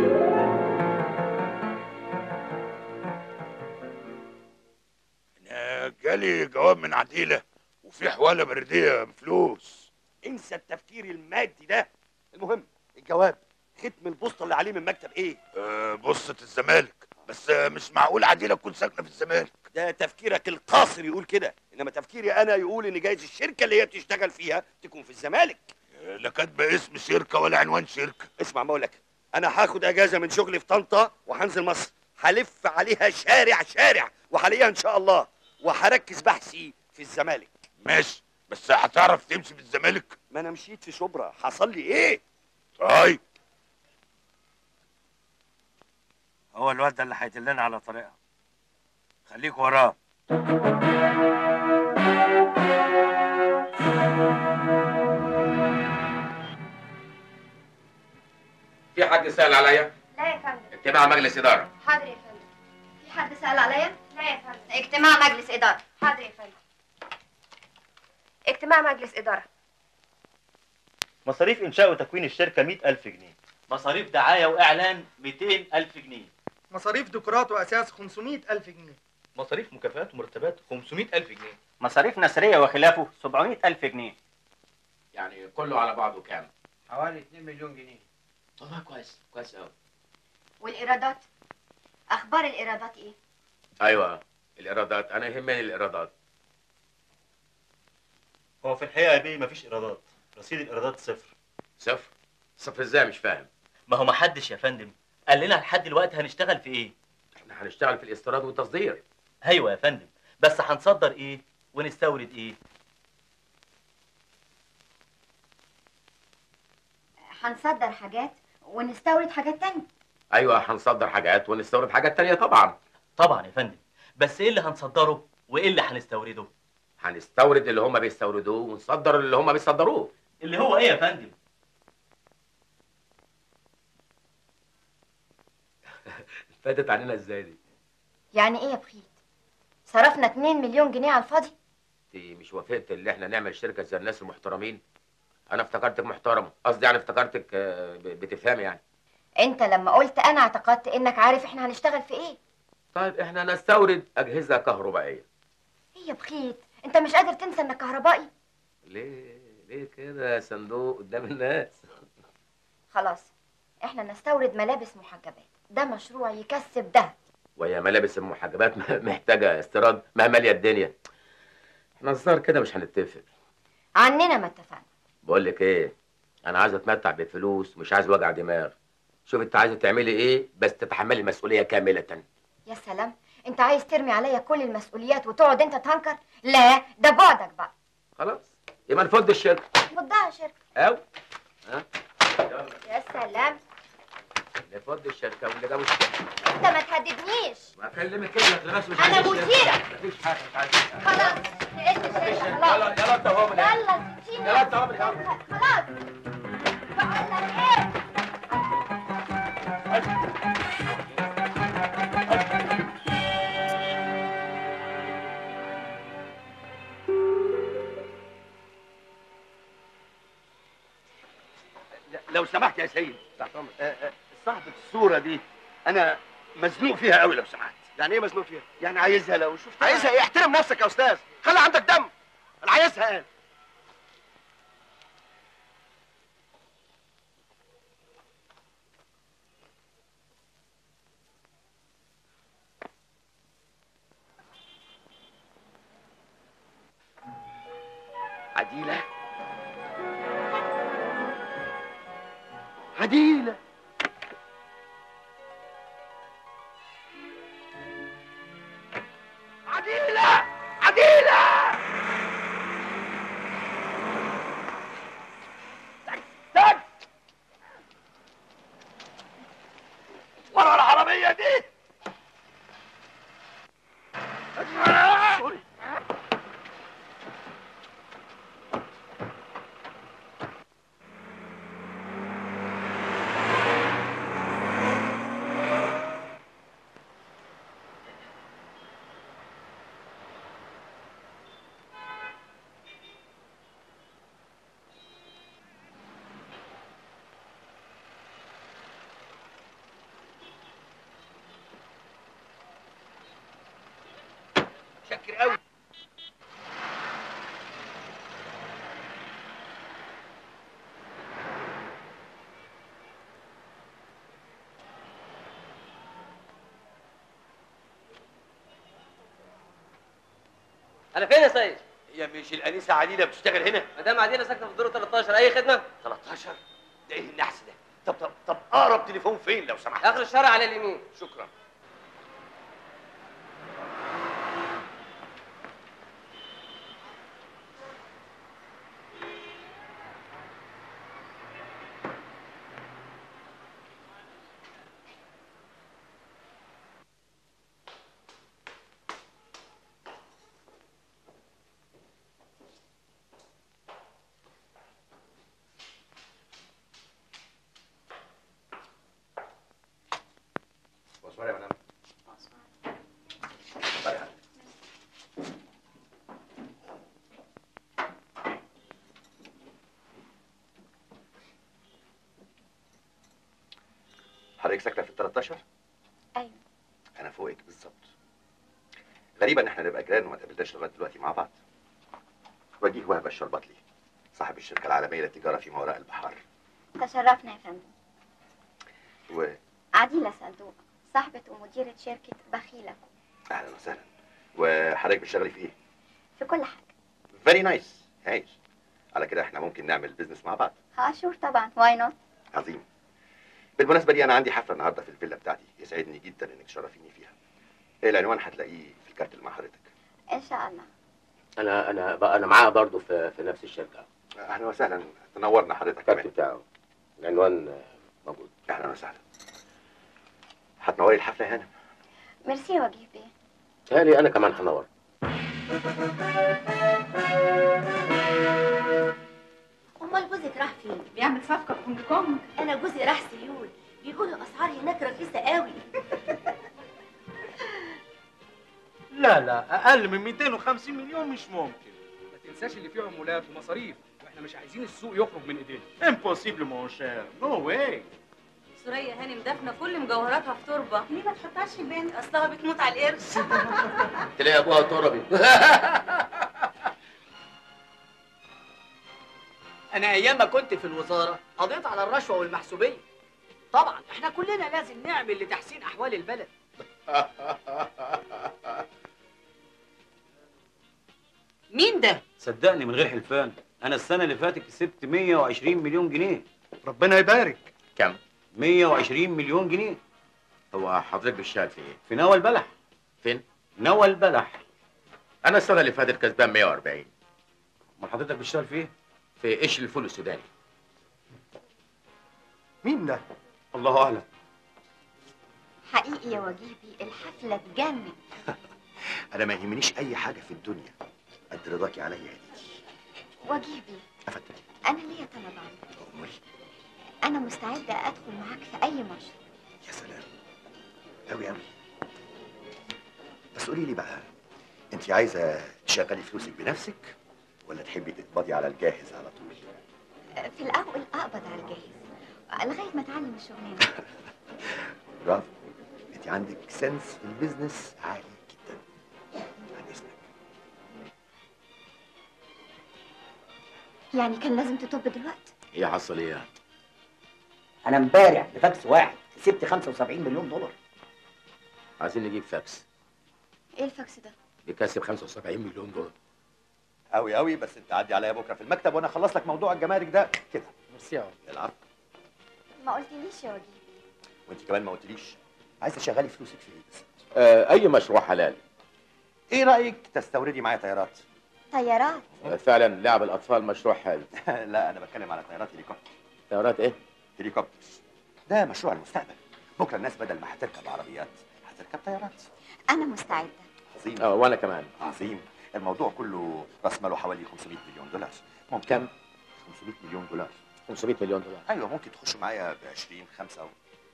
أنا جالي جواب من عديلة وفي حوالة بردية بفلوس انسى التفكير المادي ده المهم الجواب ختم البوسطه اللي عليه من مكتب ايه أه بصة الزمالك بس آه، مش معقول عديلة تكون ساكنة في الزمالك ده تفكيرك القاصر يقول كده انما تفكيري انا يقول ان جايز الشركه اللي هي بتشتغل فيها تكون في الزمالك آه، لا كاتبة اسم شركة ولا عنوان شركة اسمع ما اقولك انا هاخد اجازه من شغلي في طنطا وهنزل مصر هلف عليها شارع شارع وهلاقيها ان شاء الله وهركز بحثي في الزمالك ماشي بس هتعرف تمشي في الزمالك ما انا مشيت في شبرا حصل لي ايه طيب هو الواد ده اللي هيدلنا على طريقها خليك وراه في حد سأل عليا؟ لا يا فندم اجتماع مجلس إدارة حاضر يا فندم في حد سأل عليا؟ لا يا فندم اجتماع مجلس إدارة حاضر يا فندم اجتماع مجلس إدارة مصاريف إنشاء وتكوين الشركة 100000 جنيه مصاريف دعاية وإعلان 200 ألف جنيه مصاريف ديكورات وأساس 500 ألف جنيه مصاريف مكافآت ومرتبات 500 ألف جنيه مصاريف نسرية وخلافه 700 ألف جنيه يعني كله على بعضه كام؟ حوالي 2 مليون جنيه والله كويس كويس قوي والإيرادات أخبار الإيرادات إيه؟ أيوه الإيرادات أنا يهمني الإيرادات هو في الحقيقة يا بيه مفيش إيرادات رصيد الإيرادات صفر صفر صفر إزاي مش فاهم ما هو محدش يا فندم قال لنا لحد دلوقتي هنشتغل في إيه إحنا هنشتغل في الاستيراد والتصدير أيوة يا فندم بس هنصدر إيه ونستورد إيه هنصدر حاجات ونستورد حاجات تانية أيوه هنصدر حاجات ونستورد حاجات تانية طبعا طبعا يا فندم بس إيه اللي هنصدره وإيه اللي هنستورده هنستورد اللي هم بيستوردوه ونصدر اللي هم بيصدروه اللي هو إيه يا فندم فاتت علينا إزاي دي؟ يعني إيه يا بخيت؟ صرفنا 2 مليون جنيه على الفاضي؟ انت مش وافقت اللي احنا نعمل شركه زي الناس المحترمين انا افتكرتك محترمه قصدي يعني افتكرتك آه، ب- بتفهمي يعني أنت لما قلت أنا اعتقدت إنك عارف إحنا هنشتغل في إيه؟ طيب احنا نستورد اجهزه كهربائيه إيه يا بخيت؟ أنت مش قادر تنسى إنك كهربائي؟ ليه ليه كده يا صندوق قدام الناس خلاص إحنا نستورد ملابس محجبات ده مشروع يكسب ده وهي ملابس المحجبات م- محتاجه استيراد ما ماليه الدنيا احنا الظاهر كده مش هنتفق عننا ما اتفقنا بقول لك ايه انا عايز اتمتع بالفلوس مش عايز وجع دماغ شوف انت عايزه تعملي ايه بس تتحملي المسؤوليه كامله يا سلام انت عايز ترمي عليا كل المسؤوليات وتقعد انت تهنكر لا ده بعدك بقى خلاص يبقى نفض الشركه فضها يا شركه او ها يلا يا سلام نفض الشركه واللي جابوا الشركه انت ما تهددنيش ما اكلمك كده بس مش أنا عايز الشركة. مثيرة. مفيش حاجه مش عايز خلاص نقلت الشركه خلاص يلا يلا انت هو من هنا. يلا ستين يلا انت هو من هنا. خلاص بقول لك ايه لو سمحت يا سيد تحت امرك آه، آه، صاحبة الصورة دي أنا مزنوق فيها قوي لو سمحت يعني إيه مزنوق فيها؟ يعني عايزها لو شفتها عايزها إيه؟ احترم نفسك يا أستاذ خلي عندك دم أنا عايزها قال عديلة عديلة عديلة عديلة تك ورا العربية دي سوري انا فين يا سيد هي مش الانسه عليله بتشتغل هنا مدام عديله ساكنه في الدور 13 اي خدمه 13 ده ايه النحس ده طب طب طب اقرب تليفون فين لو سمحت اخر الشارع على اليمين شكرا Bonsoir يا مدام Bonsoir يا حبيبي. حضرتك ساكنه في ال 13 ايوه انا فوقك بالظبط غريبة ان احنا نبقى جيران وما تقابلناش لغايه دلوقتي مع بعض وجيه وهبه الشربطلي صاحب الشركه العالميه للتجاره في ما وراء البحار تشرفنا يا فندم و عديلة صندوق صاحبة ومديرة شركة بخيلة اهلا وسهلا وحضرتك بتشتغلي في ايه؟ في كل حاجة فيري نايس هايل على كده احنا ممكن نعمل بيزنس مع بعض ها شور طبعا واي نوت عظيم بالمناسبه دي انا عندي حفله النهارده في الفيلا بتاعتي يسعدني جدا انك تشرفيني فيها العنوان هتلاقيه في الكارت اللي مع حضرتك ان شاء الله انا انا بقى انا معاها برضه في في نفس الشركه اهلا وسهلا تنورنا حضرتك الكارت كمان بتاعه العنوان آه، موجود اهلا وسهلا هتنوري الحفله يا هانم ميرسي يا وجيه بيه تهيألي انا كمان هنور امال جوزك راح فين بيعمل صفقة في هونج كونج انا جوزي راح سيول بيقولوا الاسعار هناك رخيصه قوي لا لا اقل من 250 مليون مش ممكن ما تنساش اللي فيه عمولات ومصاريف واحنا مش عايزين السوق يخرج من ايدينا امبوسيبل مون شير نو واي سوريا هانم دافنة كل مجوهراتها في تربة ليه ما تحطهاش في البنك اصلها بتموت على القرش تلاقي ابوها تربي انا ايام ما كنت في الوزاره قضيت على الرشوه والمحسوبيه طبعا احنا كلنا لازم نعمل لتحسين احوال البلد مين ده؟ صدقني من غير حلفان انا السنه اللي فاتت كسبت 120 مليون جنيه ربنا يبارك كم 120 مليون جنيه هو حضرتك بتشتغل في ايه في نوى البلح فين نوى البلح انا السنه اللي فاتت كسبان 140 امال حضرتك بتشتغل في ايه في قش الفول السوداني مين ده الله اعلم حقيقي يا وجيه بيه الحفلة تجنن انا ما يهمنيش اي حاجه في الدنيا قد رضاكي عليا يا دي وجيه بيه افندم انا ليا طلب عنك امري انا مستعدة ادخل معاك في اي مشروع يا سلام قوي قوي بس قولي لي بقى انت عايزه تشغلي فلوسك بنفسك ولا تحبي تقبضي على الجاهز على طول في الاول اقبض على الجاهز لغاية ما اتعلم الشغلانة برافو انت عندك سنس في البيزنس عالي جدا عن اذنك يعني كان لازم تطب دلوقتي ايه حصل ايه يعني؟ انا امبارح بفاكس واحد كسبت 75 مليون دولار عايزين نجيب فاكس ايه الفاكس ده بيكسب 75 مليون دولار قوي قوي بس انت عدي عليا بكره في المكتب وانا اخلص لك موضوع الجمارك ده كده ميرسي يا العفو ما قلتليش يا وجيه وانت كمان ما قلتليش عايزه تشغلي فلوسك في ايه بالظبط آه اي مشروع حلال ايه رايك تستوردي معايا طيارات طيارات آه فعلا لعب الاطفال مشروع حلو لا انا بتكلم على طيارات هليكوبتر طيارات ايه هليكوبتر ده مشروع المستقبل بكره الناس بدل ما هتركب عربيات هتركب طيارات انا مستعدة عظيم اه وانا كمان عظيم الموضوع كله راس ماله حوالي 500 مليون دولار ممكن 500 مليون دولار 500 مليون دولار ايوه ممكن تخشوا معايا ب 20 5 و...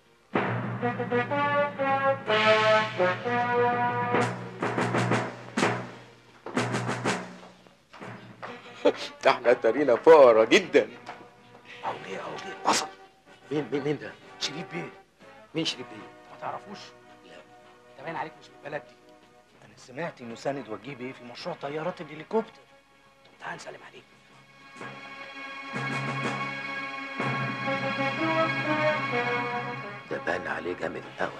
ده احنا تارينا فقرا جدا اوجي اوجي وصل مين مين مين ده؟ شريف بيه مين شريف بيه؟ ما تعرفوش لا ده باين عليك مش من البلد دي انا سمعت انه ساند وجيه بيه في مشروع طيارات الهليكوبتر طب تعال نسلم عليه ده بان عليه جامد قوي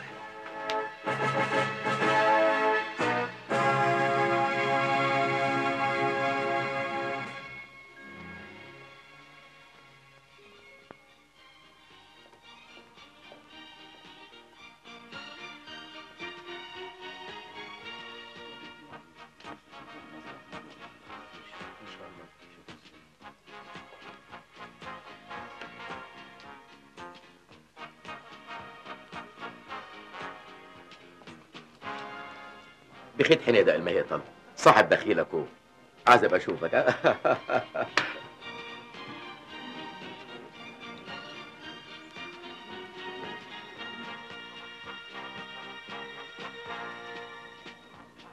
بخيت حنيدة المهيطل صاحب دخيلك هو عايز ابقى اشوفك ها؟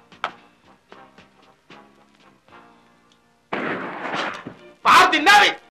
في عرض النبي